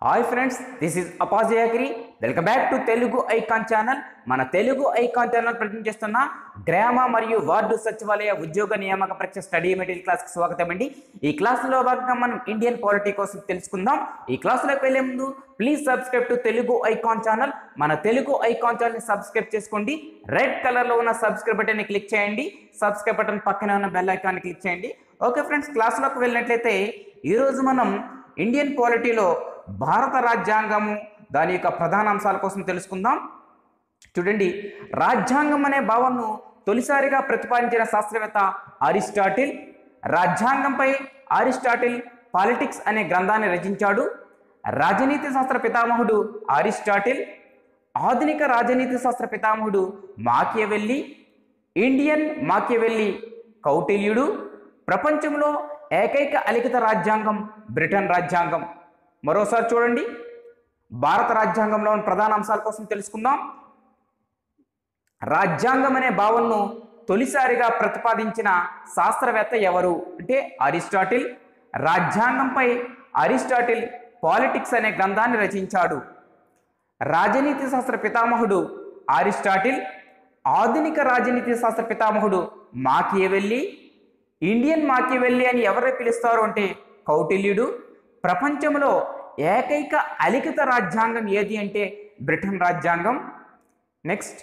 hi friends this is అపాజయాగిరి welcome back to Telugu icon channel మన Telugu icon channel present చేస్తున్న గ్రామ మరియు వార్డు సచివాలయ ఉద్యోగ నియామక పరీక్ష స్టడీ మెటీరియల్ క్లాస్కి స్వాగతం అండి ఈ క్లాసులో భాగంగా మనం ఇండియన్ పాలిటీ కోసం తెలుసుకుందాం ఈ క్లాసులోకి వెళ్లే ముందు please subscribe to Telugu icon channel మన తెలుగు ఐకాన్ ఛానల్ని సబ్స్క్రైబ్ చేసుకోండి రెడ్ కలర్లో ఉన్న సబ్స్క్రైబ్ బటన్ని క్లిక్ చేయండి సబ్స్క్రైబ్ బటన్ పక్కనే ఉన్న బెల్ ఐకాన్ని క్లిక్ చేయండి ఓకే ఫ్రెండ్స్ క్లాసులోకి వెళ్ళినట్లయితే ఈరోజు మనం ఇండియన్ పాలిటీలో భారత రాజ్యాంగము దాని యొక్క ప్రధాన అంశాల కోసం తెలుసుకుందాం చూడండి రాజ్యాంగం అనే భావనను తొలిసారిగా ప్రతిపాదించిన శాస్త్రవేత్త అరిస్టాటిల్ రాజ్యాంగంపై అరిస్టాటిల్ పాలిటిక్స్ అనే గ్రంథాన్ని రచించాడు రాజనీతి శాస్త్ర పితామహుడు అరిస్టాటిల్ ఆధునిక రాజనీతి శాస్త్ర పితామహుడు మాకియవెల్లి ఇండియన్ మాకియవెల్లి కౌటిల్యుడు ప్రపంచంలో ఏకైక అలిఖిత రాజ్యాంగం బ్రిటన్ రాజ్యాంగం మరోసారి చూడండి భారత రాజ్యాంగంలోని ప్రధాన అంశాల కోసం తెలుసుకుందాం రాజ్యాంగం అనే భావనను తొలిసారిగా ప్రతిపాదించిన శాస్త్రవేత్త ఎవరు అంటే అరిస్టాటిల్ రాజ్యాంగంపై అరిస్టాటిల్ పాలిటిక్స్ అనే గ్రంథాన్ని రచించాడు రాజనీతి శాస్త్ర పితామహుడు అరిస్టాటిల్ ఆధునిక రాజనీతి శాస్త్ర పితామహుడు మాకియవెల్లి ఇండియన్ మాకియవెల్లి అని ఎవరు పిలుస్తారు అంటే కౌటిల్యుడు ప్రపంచంలో ఏకైక అలిఖిత రాజ్యాంగం ఏది అంటే బ్రిటన్ రాజ్యాంగం నెక్స్ట్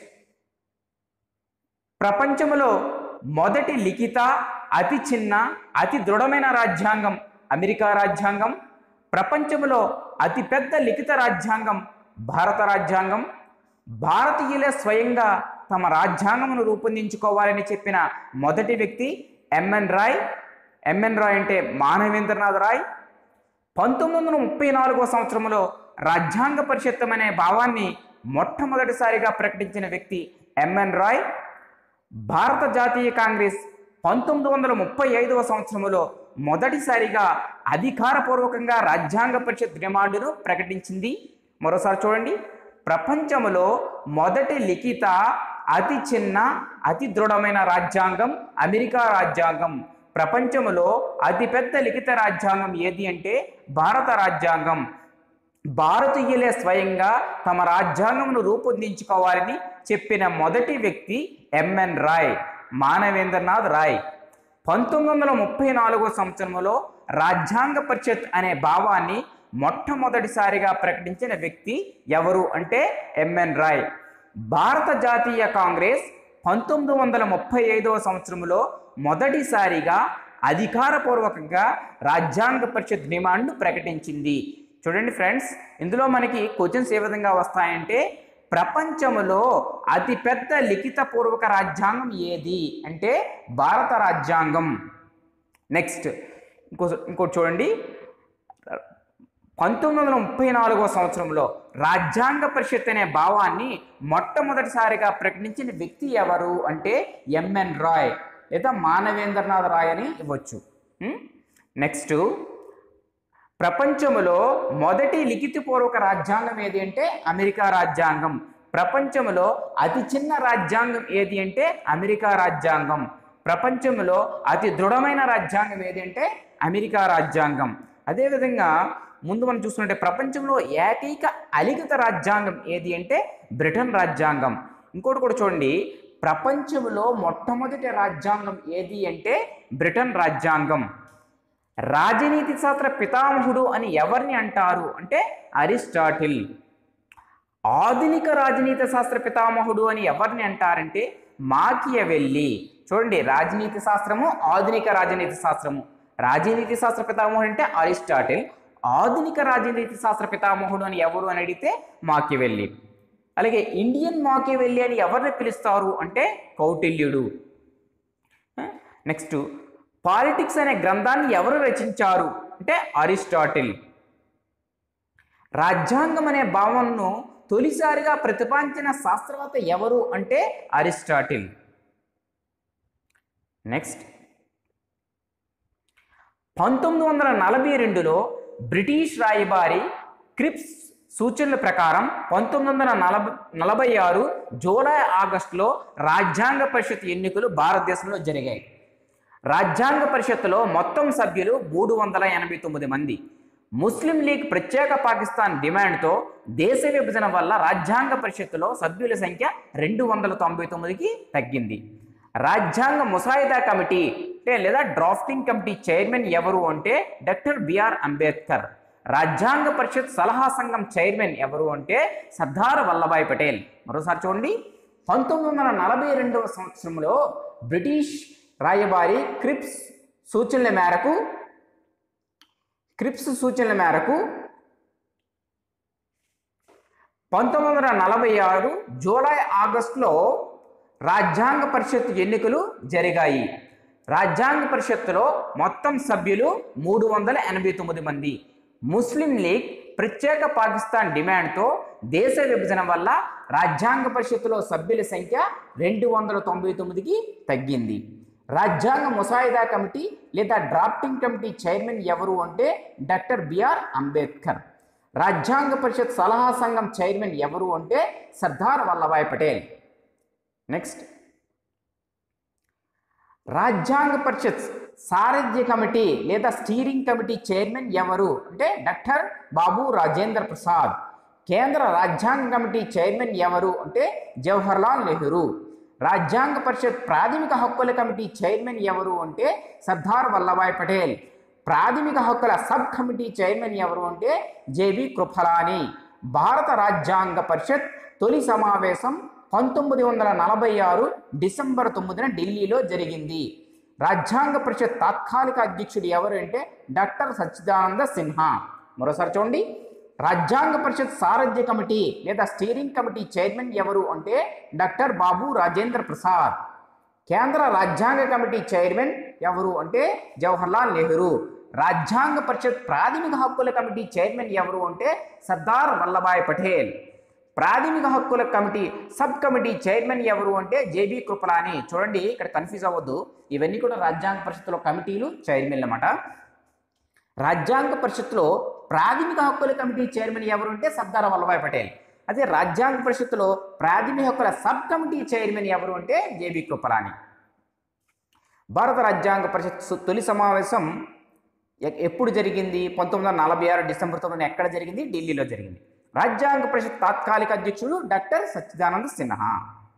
ప్రపంచంలో మొదటి లిఖిత అతి చిన్న అతి దృఢమైన రాజ్యాంగం అమెరికా రాజ్యాంగం ప్రపంచంలో అతి పెద్ద లిఖిత రాజ్యాంగం భారత రాజ్యాంగం భారతీయులే స్వయంగా తమ రాజ్యాంగమును రూపొందించుకోవాలని చెప్పిన మొదటి వ్యక్తి ఎంఎన్ రాయ్ ఎంఎన్ రాయ్ అంటే మానవేంద్రనాథ్ రాయ్ పంతొమ్మిది వందల ముప్పై నాలుగో సంవత్సరంలో రాజ్యాంగ పరిషత్తం అనే భావాన్ని మొట్టమొదటిసారిగా ప్రకటించిన వ్యక్తి ఎంఎన్ రాయ్ భారత జాతీయ కాంగ్రెస్ పంతొమ్మిది వందల ముప్పై ఐదవ సంవత్సరంలో మొదటిసారిగా అధికారపూర్వకంగా రాజ్యాంగ పరిషత్ డిమాండును ప్రకటించింది మరోసారి చూడండి ప్రపంచంలో మొదటి లిఖిత అతి చిన్న అతి దృఢమైన రాజ్యాంగం అమెరికా రాజ్యాంగం ప్రపంచంలో అతిపెద్ద లిఖిత రాజ్యాంగం ఏది అంటే భారత రాజ్యాంగం భారతీయులే స్వయంగా తమ రాజ్యాంగమును రూపొందించుకోవాలని చెప్పిన మొదటి వ్యక్తి ఎంఎన్ రాయ్ మానవేంద్రనాథ్ రాయ్ పంతొమ్మిది వందల ముప్పై నాలుగో సంవత్సరంలో రాజ్యాంగ పరిషత్ అనే భావాన్ని మొట్టమొదటిసారిగా ప్రకటించిన వ్యక్తి ఎవరు అంటే ఎంఎన్ రాయ్ భారత జాతీయ కాంగ్రెస్ పంతొమ్మిది వందల ముప్పై ఐదవ సంవత్సరంలో మొదటిసారిగా అధికారపూర్వకంగా రాజ్యాంగ పరిషత్ డిమాండ్ను ప్రకటించింది చూడండి ఫ్రెండ్స్ ఇందులో మనకి క్వశ్చన్స్ ఏ విధంగా వస్తాయంటే ప్రపంచంలో అతిపెద్ద లిఖితపూర్వక రాజ్యాంగం ఏది అంటే భారత రాజ్యాంగం నెక్స్ట్ ఇంకో ఇంకోటి చూడండి పంతొమ్మిది వందల ముప్పై నాలుగో సంవత్సరంలో రాజ్యాంగ పరిషత్ అనే భావాన్ని మొట్టమొదటిసారిగా ప్రకటించిన వ్యక్తి ఎవరు అంటే ఎంఎన్ రాయ్ లేదా మానవేంద్రనాథ్ రాయ్ అని ఇవ్వచ్చు నెక్స్ట్ ప్రపంచంలో మొదటి లిఖితపూర్వక రాజ్యాంగం ఏది అంటే అమెరికా రాజ్యాంగం ప్రపంచంలో అతి చిన్న రాజ్యాంగం ఏది అంటే అమెరికా రాజ్యాంగం ప్రపంచంలో అతి దృఢమైన రాజ్యాంగం ఏది అంటే అమెరికా రాజ్యాంగం అదేవిధంగా ముందు మనం చూసుకుంటే ప్రపంచంలో ఏకైక అలిఖిత రాజ్యాంగం ఏది అంటే బ్రిటన్ రాజ్యాంగం ఇంకోటి కూడా చూడండి ప్రపంచంలో మొట్టమొదటి రాజ్యాంగం ఏది అంటే బ్రిటన్ రాజ్యాంగం రాజనీతి శాస్త్ర పితామహుడు అని ఎవరిని అంటారు అంటే అరిస్టాటిల్ ఆధునిక రాజనీతి శాస్త్ర పితామహుడు అని ఎవరిని అంటారంటే మాకియవెల్లి చూడండి రాజనీతి శాస్త్రము ఆధునిక రాజనీతి శాస్త్రము రాజనీతి శాస్త్ర పితామహుడు అంటే అరిస్టాటిల్ ఆధునిక రాజనీతి శాస్త్ర పితామహుడు అని ఎవరు అని అడిగితే మాకివెల్లి అలాగే ఇండియన్ మాకివెల్లి అని ఎవరిని పిలుస్తారు అంటే కౌటిల్యుడు నెక్స్ట్ పాలిటిక్స్ అనే గ్రంథాన్ని ఎవరు రచించారు అంటే అరిస్టాటిల్ రాజ్యాంగం అనే భావనను తొలిసారిగా ప్రతిపాదించిన శాస్త్రవేత్త ఎవరు అంటే అరిస్టాటిల్ నెక్స్ట్ పంతొమ్మిది వందల నలభై రెండులో బ్రిటిష్ రాయబారి క్రిప్స్ సూచనల ప్రకారం పంతొమ్మిది వందల నలభై నలభై ఆరు జూలై ఆగస్టులో రాజ్యాంగ పరిషత్ ఎన్నికలు భారతదేశంలో జరిగాయి రాజ్యాంగ పరిషత్తులో మొత్తం సభ్యులు మూడు వందల ఎనభై తొమ్మిది మంది ముస్లిం లీగ్ ప్రత్యేక పాకిస్తాన్ డిమాండ్తో దేశ విభజన వల్ల రాజ్యాంగ పరిషత్తులో సభ్యుల సంఖ్య రెండు వందల తొంభై తొమ్మిదికి తగ్గింది రాజ్యాంగ ముసాయిదా కమిటీ అంటే లేదా డ్రాఫ్టింగ్ కమిటీ చైర్మన్ ఎవరు అంటే డాక్టర్ బిఆర్ అంబేద్కర్ రాజ్యాంగ పరిషత్ సలహా సంఘం చైర్మన్ ఎవరు అంటే సర్దార్ వల్లభాయ్ పటేల్ మరోసారి చూడండి పంతొమ్మిది వందల నలభై రెండవ సంవత్సరంలో బ్రిటిష్ రాయబారి క్రిప్స్ సూచనల మేరకు క్రిప్స్ సూచనల మేరకు పంతొమ్మిది వందల నలభై ఆరు జూలై ఆగస్టులో రాజ్యాంగ పరిషత్ ఎన్నికలు జరిగాయి రాజ్యాంగ పరిషత్తులో మొత్తం సభ్యులు మూడు వందల ఎనభై తొమ్మిది మంది ముస్లిం లీగ్ ప్రత్యేక పాకిస్తాన్ డిమాండ్తో దేశ విభజన వల్ల రాజ్యాంగ పరిషత్తులో సభ్యుల సంఖ్య రెండు వందల తొంభై తొమ్మిదికి తగ్గింది రాజ్యాంగ ముసాయిదా కమిటీ లేదా డ్రాఫ్టింగ్ కమిటీ చైర్మన్ ఎవరు అంటే డాక్టర్ బిఆర్ అంబేద్కర్ రాజ్యాంగ పరిషత్ సలహా సంఘం చైర్మన్ ఎవరు అంటే సర్దార్ వల్లభాయ్ పటేల్ నెక్స్ట్ రాజ్యాంగ పరిషత్ సారథ్య కమిటీ లేదా స్టీరింగ్ కమిటీ చైర్మన్ ఎవరు అంటే డాక్టర్ బాబు రాజేంద్ర ప్రసాద్ కేంద్ర రాజ్యాంగ కమిటీ చైర్మన్ ఎవరు అంటే జవహర్లాల్ నెహ్రూ రాజ్యాంగ పరిషత్ ప్రాథమిక హక్కుల కమిటీ చైర్మన్ ఎవరు అంటే సర్దార్ వల్లభాయ్ పటేల్ ప్రాథమిక హక్కుల సబ్ కమిటీ చైర్మన్ ఎవరు అంటే జేబి కృపలాని భారత రాజ్యాంగ పరిషత్ తొలి సమావేశం పంతొమ్మిది వందల నలభై ఆరు డిసెంబర్ తొమ్మిదిన ఢిల్లీలో జరిగింది రాజ్యాంగ పరిషత్ తాత్కాలిక అధ్యక్షుడు ఎవరు అంటే డాక్టర్ సచ్చిదానంద సిన్హా మరోసారి చూడండి రాజ్యాంగ పరిషత్ సారథ్య కమిటీ లేదా స్టీరింగ్ కమిటీ చైర్మన్ ఎవరు అంటే డాక్టర్ బాబు రాజేంద్ర ప్రసాద్ కేంద్ర రాజ్యాంగ కమిటీ చైర్మన్ ఎవరు అంటే జవహర్లాల్ నెహ్రూ రాజ్యాంగ పరిషత్ ప్రాథమిక హక్కుల కమిటీ చైర్మన్ ఎవరు అంటే సర్దార్ వల్లభాయ్ పటేల్ ప్రాథమిక హక్కుల కమిటీ సబ్ కమిటీ చైర్మన్ ఎవరు అంటే జేబీ కృపలాని చూడండి ఇక్కడ కన్ఫ్యూజ్ అవ్వద్దు ఇవన్నీ కూడా రాజ్యాంగ పరిషత్తులో కమిటీలు చైర్మన్లు అన్నమాట రాజ్యాంగ పరిషత్తులో ప్రాథమిక హక్కుల కమిటీ చైర్మన్ ఎవరు అంటే సర్దార్ వల్లభాయ్ పటేల్ అదే రాజ్యాంగ పరిషత్తులో ప్రాథమిక హక్కుల సబ్ కమిటీ చైర్మన్ ఎవరు అంటే జేబీ కృపలాని భారత రాజ్యాంగ పరిషత్ సు- తొలి సమావేశం ఎ- ఎప్పుడు జరిగింది పంతొమ్మిది వందల నలభై ఆరు డిసెంబర్ తొమ్మిదిన ఎక్కడ జరిగింది ఢిల్లీలో జరిగింది రాజ్యాంగ పరిషత్ తాత్కాలిక అధ్యక్షుడు డాక్టర్ సచ్చిదానంద సిన్హా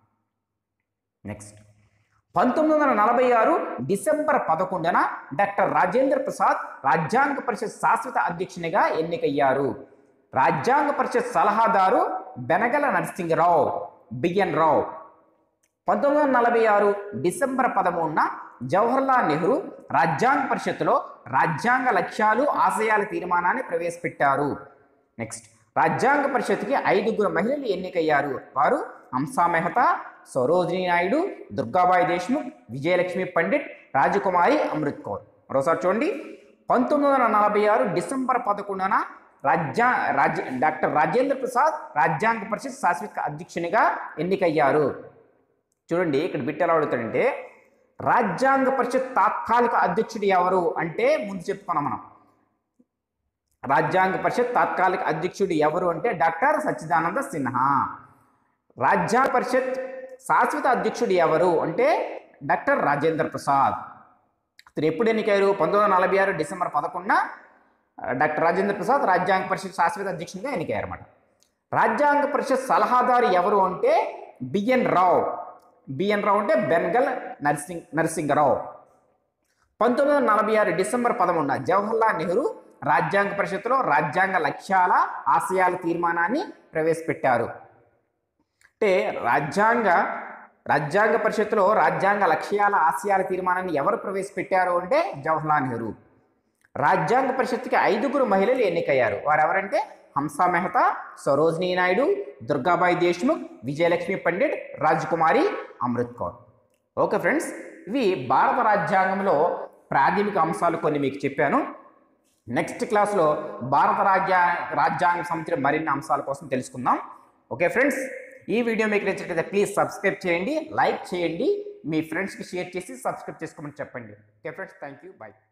నెక్స్ట్ పంతొమ్మిది వందల నలభై ఆరు డిసెంబర్ పదకొండున డాక్టర్ రాజేంద్ర ప్రసాద్ రాజ్యాంగ పరిషత్ శాశ్వత అధ్యక్షునిగా ఎన్నికయ్యారు రాజ్యాంగ పరిషత్ సలహాదారు బెనగల నరసింహరావు బిఎన్ రావు పంతొమ్మిది వందల నలభై ఆరు డిసెంబర్ పదమూడున జవహర్లాల్ నెహ్రూ రాజ్యాంగ పరిషత్తులో రాజ్యాంగ లక్ష్యాలు ఆశయాల తీర్మానాన్ని ప్రవేశపెట్టారు నెక్స్ట్ రాజ్యాంగ పరిషత్కి ఐదుగురు మహిళలు ఎన్నికయ్యారు వారు హంసా మెహతా సరోజినీ నాయుడు దుర్గాబాయి దేశ్ముఖ్ విజయలక్ష్మి పండిట్ రాజకుమారి అమృత్ కౌర్ మరోసారి చూడండి పంతొమ్మిది వందల నలభై ఆరు డిసెంబర్ పదకొండున రాజ్యా రాజ్య డాక్టర్ రాజేంద్ర ప్రసాద్ రాజ్యాంగ పరిషత్ శాశ్వత అధ్యక్షునిగా ఎన్నికయ్యారు చూడండి ఇక్కడ బిట్ ఎలా అడుగుతాడంటే రాజ్యాంగ పరిషత్ తాత్కాలిక అధ్యక్షుడు ఎవరు అంటే ముందు చెప్పుకున్నాం మనం రాజ్యాంగ పరిషత్ తాత్కాలిక అధ్యక్షుడు ఎవరు అంటే డాక్టర్ సచ్చిదానంద సిన్హా రాజ్యాంగ పరిషత్ శాశ్వత అధ్యక్షుడు ఎవరు అంటే డాక్టర్ రాజేంద్ర ప్రసాద్ ఇతను ఎప్పుడు ఎన్నికయ్యారు పంతొమ్మిది వందల నలభై ఆరు డిసెంబర్ పదకొండున ఆ, డాక్టర్ రాజేంద్ర ప్రసాద్ రాజ్యాంగ పరిషత్ శాశ్వత అధ్యక్షునిగా ఎన్నికయ్యారు అన్నమాట రాజ్యాంగ పరిషత్ సలహాదారు ఎవరు అంటే బిఎన్ రావు బిఎన్ రావు అంటే బెన్గల్ నర్సింగ్ నరసింగరావు పంతొమ్మిది వందల నలభై ఆరు డిసెంబర్ పదమూడున జవహర్లాల్ నెహ్రూ రాజ్యాంగ పరిషత్తులో రాజ్యాంగ లక్ష్యాల ఆశయాల తీర్మానాన్ని ప్రవేశపెట్టారు అంటే రాజ్యాంగ రాజ్యాంగ పరిషత్తులో రాజ్యాంగ లక్ష్యాల ఆశయాల తీర్మానాన్ని ఎవరు ప్రవేశపెట్టారు అంటే జవహర్లాల్ నెహ్రూ రాజ్యాంగ పరిషత్తుకి ఐదుగురు మహిళలు ఎన్నికయ్యారు వారెవరంటే హంసా మెహతా సరోజినీ నాయుడు దుర్గాబాయి దేశ్ముఖ్ విజయలక్ష్మి పండిట్ రాజకుమారి అమృత్ కౌర్ ఓకే ఫ్రెండ్స్ ఇవి భారత రాజ్యాంగంలో ప్రాథమిక అంశాలు కొన్ని మీకు చెప్పాను నెక్స్ట్ క్లాస్లో భారత రాజ్యా రాజ్యాంగ సంబంధించిన మరిన్ని అంశాల కోసం తెలుసుకుందాం ఓకే ఫ్రెండ్స్ ఈ వీడియో మీకు నచ్చినట్లయితే ప్లీజ్ సబ్స్క్రైబ్ చేయండి లైక్ చేయండి మీ ఫ్రెండ్స్కి షేర్ చేసి సబ్స్క్రైబ్ చేసుకోమని చెప్పండి okay friends thank you by